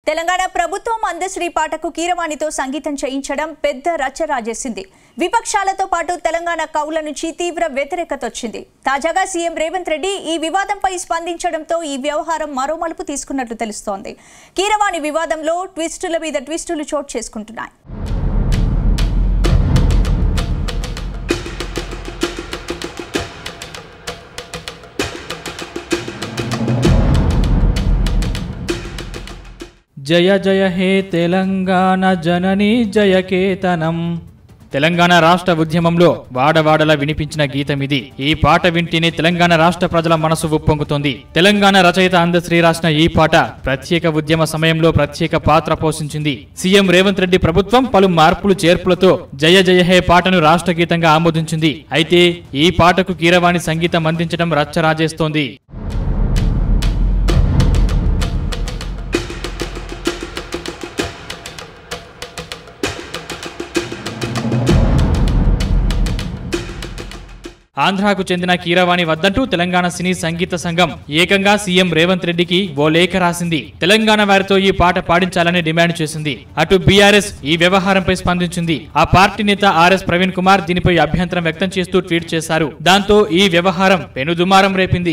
తెలంగాణ ప్రభుత్వం అందశ్రీ పాటకు కీరవాణితో సంగీతం చేయించడం పెద్ద రచ్చ రాజేసింది విపక్షాలతో పాటు తెలంగాణ కవుల నుంచి తీవ్ర వ్యతిరేకత వచ్చింది తాజాగా సీఎం రేవంత్ రెడ్డి ఈ వివాదంపై స్పందించడంతో ఈ వ్యవహారం మరో మలుపు తీసుకున్నట్లు తెలుస్తోంది కీరవాణి వివాదంలో ట్విస్టుల మీద ట్విస్టులు చోటు చేసుకుంటున్నాయి జయ జయ హే తెలంగాణ జనని జయకేతనం తెలంగాణ రాష్ట్ర ఉద్యమంలో వాడవాడలా వినిపించిన గీతం ఇది ఈ పాట వింటేనే తెలంగాణ రాష్ట్ర ప్రజల మనసు ఉప్పొంగుతోంది తెలంగాణ రచయిత అందశ్రీ రాసిన ఈ పాట ప్రత్యేక ఉద్యమ సమయంలో ప్రత్యేక పాత్ర పోషించింది సీఎం రేవంత్ రెడ్డి ప్రభుత్వం పలు మార్పులు చేర్పులతో జయ జయ హే పాటను రాష్ట్ర గీతంగా ఆమోదించింది అయితే ఈ పాటకు కీరవాణి సంగీతం అందించడం రచ్చ రాజేస్తోంది ఆంధ్రాకు చెందిన కీరవాణి వద్దంటూ తెలంగాణ సినీ సంగీత సంఘం ఏకంగా సీఎం రేవంత్ రెడ్డికి ఓ లేఖ రాసింది తెలంగాణ వారితో ఈ పాట పాడించాలని డిమాండ్ చేసింది అటు బీఆర్ఎస్ ఈ వ్యవహారంపై స్పందించింది ఆ పార్టీ నేత ఆర్ఎస్ ప్రవీణ్ కుమార్ దీనిపై అభ్యంతరం వ్యక్తం చేస్తూ ట్వీట్ చేశారు దాంతో ఈ వ్యవహారం పెనుదుమారం రేపింది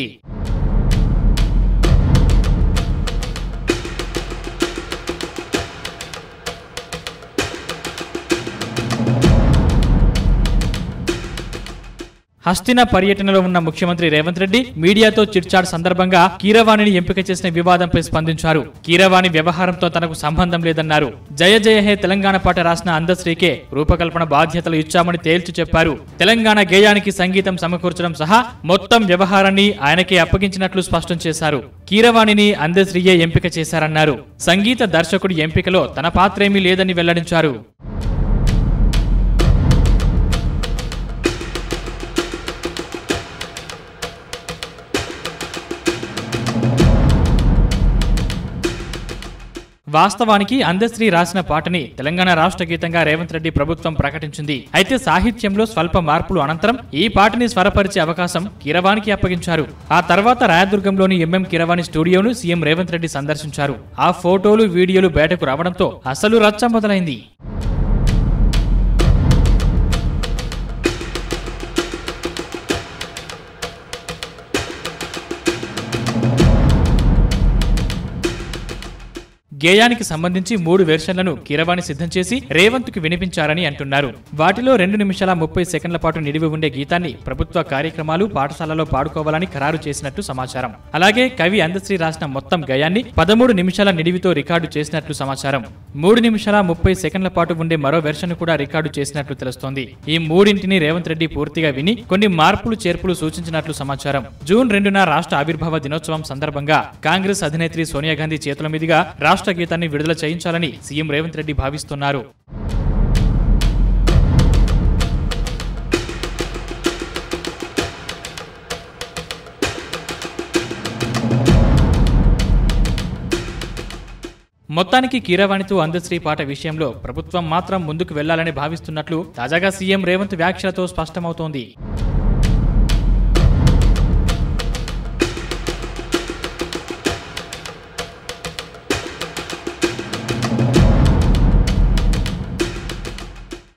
హస్తిన పర్యటనలో ఉన్న ముఖ్యమంత్రి రేవంత్ రెడ్డి మీడియాతో చిట్చాట్ సందర్భంగా కీరవాణిని ఎంపిక చేసిన వివాదంపై స్పందించారు కీరవాణి వ్యవహారంతో తనకు సంబంధం లేదన్నారు జయ జయ హే తెలంగాణ పాట రాసిన అందశ్రీకే రూపకల్పన బాధ్యతలు ఇచ్చామని తేల్చి చెప్పారు తెలంగాణ గేయానికి సంగీతం సమకూర్చడం సహా మొత్తం వ్యవహారాన్ని ఆయనకే అప్పగించినట్లు స్పష్టం చేశారు కీరవాణిని అందశ్రీయే ఎంపిక చేశారన్నారు సంగీత దర్శకుడి ఎంపికలో తన పాత్రేమీ లేదని వెల్లడించారు వాస్తవానికి అందశ్రీ రాసిన పాటని తెలంగాణ రాష్ట్ర గీతంగా రేవంత్ రెడ్డి ప్రభుత్వం ప్రకటించింది అయితే సాహిత్యంలో స్వల్ప మార్పులు అనంతరం ఈ పాటని స్వరపరిచే అవకాశం కీరవానికి అప్పగించారు ఆ తర్వాత రాయదుర్గంలోని ఎంఎం కీరవాణి స్టూడియోను సీఎం రేవంత్ రెడ్డి సందర్శించారు ఆ ఫోటోలు వీడియోలు బయటకు రావడంతో అసలు రచ్చ మొదలైంది గేయానికి సంబంధించి మూడు వెర్షన్లను కీరవాణి సిద్ధం చేసి రేవంత్ కు వినిపించారని అంటున్నారు వాటిలో రెండు నిమిషాల ముప్పై సెకండ్ల పాటు నిడివి ఉండే గీతాన్ని ప్రభుత్వ కార్యక్రమాలు పాఠశాలలో పాడుకోవాలని ఖరారు చేసినట్టు సమాచారం అలాగే కవి అందశ్రీ రాసిన మొత్తం గయాన్ని పదమూడు నిమిషాల నిడివితో రికార్డు చేసినట్లు సమాచారం మూడు నిమిషాల ముప్పై సెకండ్ల పాటు ఉండే మరో వెర్షన్ కూడా రికార్డు చేసినట్లు తెలుస్తోంది ఈ మూడింటిని రేవంత్ రెడ్డి పూర్తిగా విని కొన్ని మార్పులు చేర్పులు సూచించినట్లు సమాచారం జూన్ రెండున రాష్ట్ర ఆవిర్భావ దినోత్సవం సందర్భంగా కాంగ్రెస్ అధినేత్రి సోనియా గాంధీ చేతుల మీదుగా రాష్ట్ర గీతాన్ని విడుదల చేయించాలని సీఎం రేవంత్ రెడ్డి భావిస్తున్నారు మొత్తానికి కీరవాణితో అందశ్రీ పాట విషయంలో ప్రభుత్వం మాత్రం ముందుకు వెళ్లాలని భావిస్తున్నట్లు తాజాగా సీఎం రేవంత్ వ్యాఖ్యలతో స్పష్టమవుతోంది